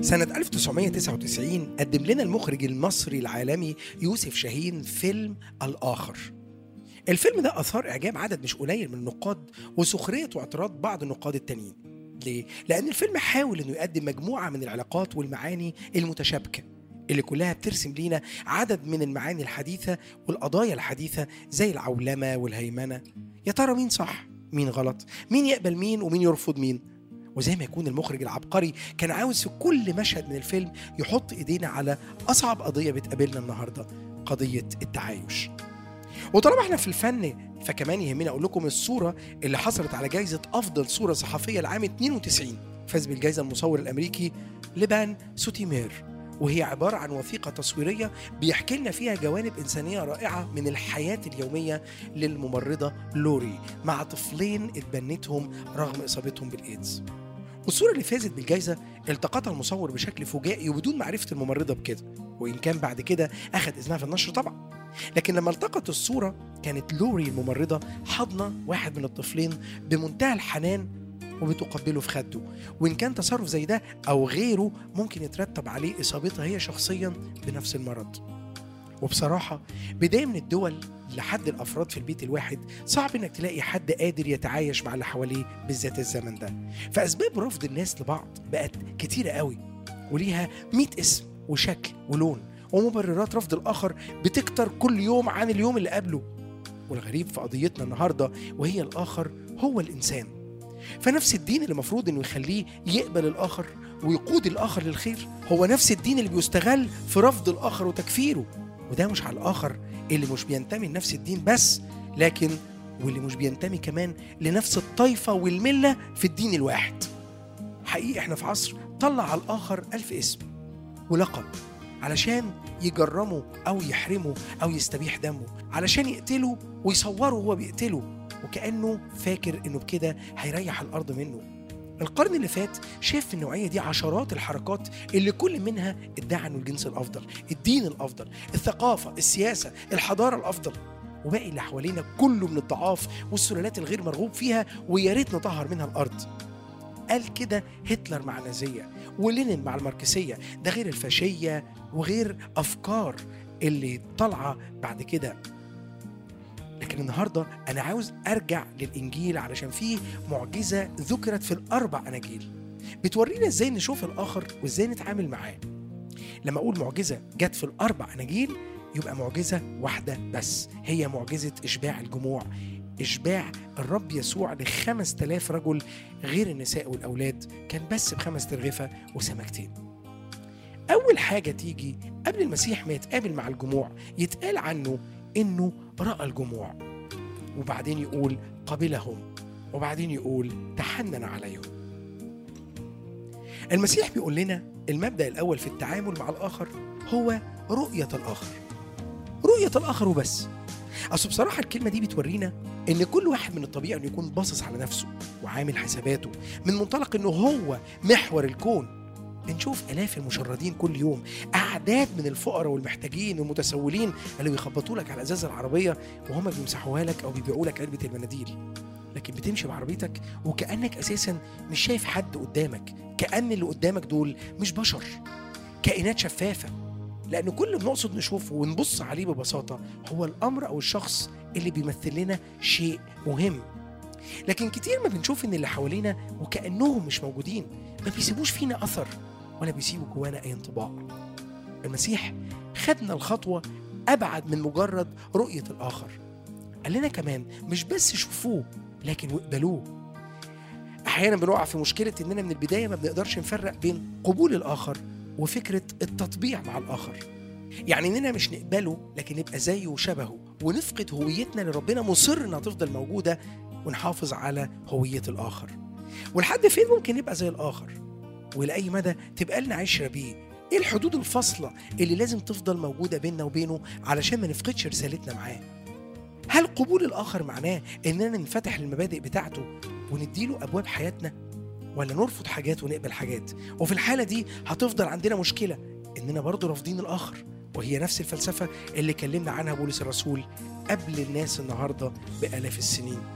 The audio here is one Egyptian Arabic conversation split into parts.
سنة 1999 قدم لنا المخرج المصري العالمي يوسف شاهين فيلم الآخر الفيلم ده أثار إعجاب عدد مش قليل من النقاد وسخرية واعتراض بعض النقاد التانيين ليه؟ لأن الفيلم حاول إنه يقدم مجموعة من العلاقات والمعاني المتشابكة اللي كلها بترسم لينا عدد من المعاني الحديثة والقضايا الحديثة زي العولمة والهيمنة يا ترى مين صح؟ مين غلط؟ مين يقبل مين ومين يرفض مين؟ وزي ما يكون المخرج العبقري كان عاوز في كل مشهد من الفيلم يحط ايدينا على اصعب قضيه بتقابلنا النهارده قضيه التعايش وطالما احنا في الفن فكمان يهمنا اقول لكم الصوره اللي حصلت على جائزه افضل صوره صحفيه لعام 92 فاز بالجائزه المصور الامريكي لبان سوتيمير وهي عبارة عن وثيقة تصويرية بيحكي لنا فيها جوانب إنسانية رائعة من الحياة اليومية للممرضة لوري مع طفلين اتبنتهم رغم إصابتهم بالإيدز والصورة اللي فازت بالجائزة التقطها المصور بشكل فجائي وبدون معرفة الممرضة بكده وإن كان بعد كده أخذ إذنها في النشر طبعا لكن لما التقط الصورة كانت لوري الممرضة حضنة واحد من الطفلين بمنتهى الحنان وبتقبله في خده وإن كان تصرف زي ده أو غيره ممكن يترتب عليه إصابتها هي شخصيا بنفس المرض وبصراحة بداية من الدول لحد الافراد في البيت الواحد صعب انك تلاقي حد قادر يتعايش مع اللي حواليه بالذات الزمن ده فاسباب رفض الناس لبعض بقت كتيره قوي وليها 100 اسم وشكل ولون ومبررات رفض الاخر بتكتر كل يوم عن اليوم اللي قبله والغريب في قضيتنا النهارده وهي الاخر هو الانسان فنفس الدين اللي المفروض انه يخليه يقبل الاخر ويقود الاخر للخير هو نفس الدين اللي بيستغل في رفض الاخر وتكفيره وده مش على الاخر اللي مش بينتمي لنفس الدين بس لكن واللي مش بينتمي كمان لنفس الطائفة والملة في الدين الواحد حقيقي احنا في عصر طلع على الآخر ألف اسم ولقب علشان يجرموا أو يحرموا أو يستبيح دمه علشان يقتله ويصوره وهو بيقتله وكأنه فاكر إنه بكده هيريح الأرض منه القرن اللي فات شاف في النوعية دي عشرات الحركات اللي كل منها ادعى انه الجنس الافضل، الدين الافضل، الثقافة، السياسة، الحضارة الافضل، وباقي اللي حوالينا كله من الضعاف والسلالات الغير مرغوب فيها ويا ريت نطهر منها الارض. قال كده هتلر مع النازية ولينين مع الماركسية ده غير الفاشية وغير أفكار اللي طالعة بعد كده لكن النهارده انا عاوز ارجع للانجيل علشان فيه معجزه ذكرت في الاربع اناجيل بتورينا ازاي نشوف الاخر وازاي نتعامل معاه لما اقول معجزه جت في الاربع اناجيل يبقى معجزه واحده بس هي معجزه اشباع الجموع إشباع الرب يسوع لخمس تلاف رجل غير النساء والأولاد كان بس بخمس ترغفة وسمكتين أول حاجة تيجي قبل المسيح ما يتقابل مع الجموع يتقال عنه إنه رأى الجموع وبعدين يقول قبلهم وبعدين يقول تحنن عليهم المسيح بيقول لنا المبدأ الأول في التعامل مع الآخر هو رؤية الآخر رؤية الآخر وبس أصل بصراحة الكلمة دي بتورينا إن كل واحد من الطبيعي إنه يكون باصص على نفسه وعامل حساباته من منطلق إنه هو محور الكون بنشوف آلاف المشردين كل يوم أعداد من الفقراء والمحتاجين والمتسولين اللي بيخبطوا لك على إزاز العربية وهم بيمسحوها لك أو بيبيعوا لك علبة المناديل لكن بتمشي بعربيتك وكأنك أساسا مش شايف حد قدامك كأن اللي قدامك دول مش بشر كائنات شفافة لأن كل اللي بنقصد نشوفه ونبص عليه ببساطة هو الأمر أو الشخص اللي بيمثل لنا شيء مهم لكن كتير ما بنشوف إن اللي حوالينا وكأنهم مش موجودين ما بيسيبوش فينا أثر ولا بيسيبوا جوانا أي انطباع المسيح خدنا الخطوة أبعد من مجرد رؤية الآخر قال لنا كمان مش بس شوفوه لكن واقبلوه أحيانا بنقع في مشكلة إننا من البداية ما بنقدرش نفرق بين قبول الآخر وفكرة التطبيع مع الآخر يعني إننا مش نقبله لكن نبقى زيه وشبهه ونفقد هويتنا اللي ربنا مصر إنها تفضل موجودة ونحافظ على هوية الآخر ولحد فين ممكن نبقى زي الآخر ولأي مدى تبقى لنا عشرة بيه ايه الحدود الفاصلة اللي لازم تفضل موجودة بيننا وبينه علشان ما نفقدش رسالتنا معاه هل قبول الآخر معناه إننا ننفتح للمبادئ بتاعته ونديله أبواب حياتنا ولا نرفض حاجات ونقبل حاجات وفي الحالة دي هتفضل عندنا مشكلة إننا برضو رافضين الآخر وهي نفس الفلسفة اللي كلمنا عنها بولس الرسول قبل الناس النهاردة بآلاف السنين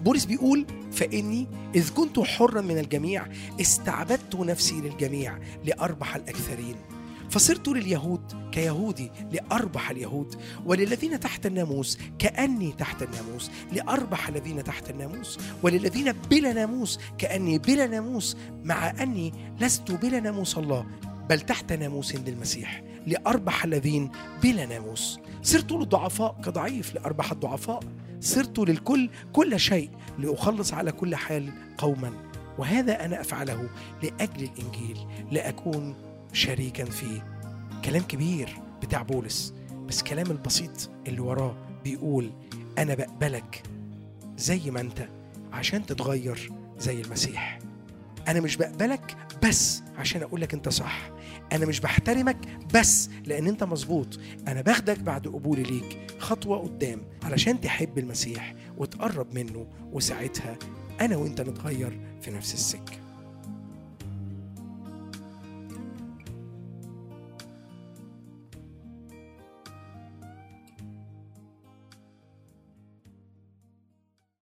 بولس بيقول فإني إذ كنت حرا من الجميع استعبدت نفسي للجميع لأربح الأكثرين فصرت لليهود كيهودي لأربح اليهود وللذين تحت الناموس كأني تحت الناموس لأربح الذين تحت الناموس وللذين بلا ناموس كأني بلا ناموس مع أني لست بلا ناموس الله بل تحت ناموس للمسيح لأربح الذين بلا ناموس صرت للضعفاء كضعيف لأربح الضعفاء صرت للكل كل شيء لأخلص على كل حال قوما وهذا أنا أفعله لأجل الإنجيل لأكون شريكا فيه كلام كبير بتاع بولس بس كلام البسيط اللي وراه بيقول أنا بقبلك زي ما أنت عشان تتغير زي المسيح أنا مش بقبلك بس عشان أقول لك أنت صح أنا مش بحترمك بس لأن أنت مظبوط أنا باخدك بعد قبولي ليك خطوة قدام علشان تحب المسيح وتقرب منه وساعتها أنا وأنت نتغير في نفس السكة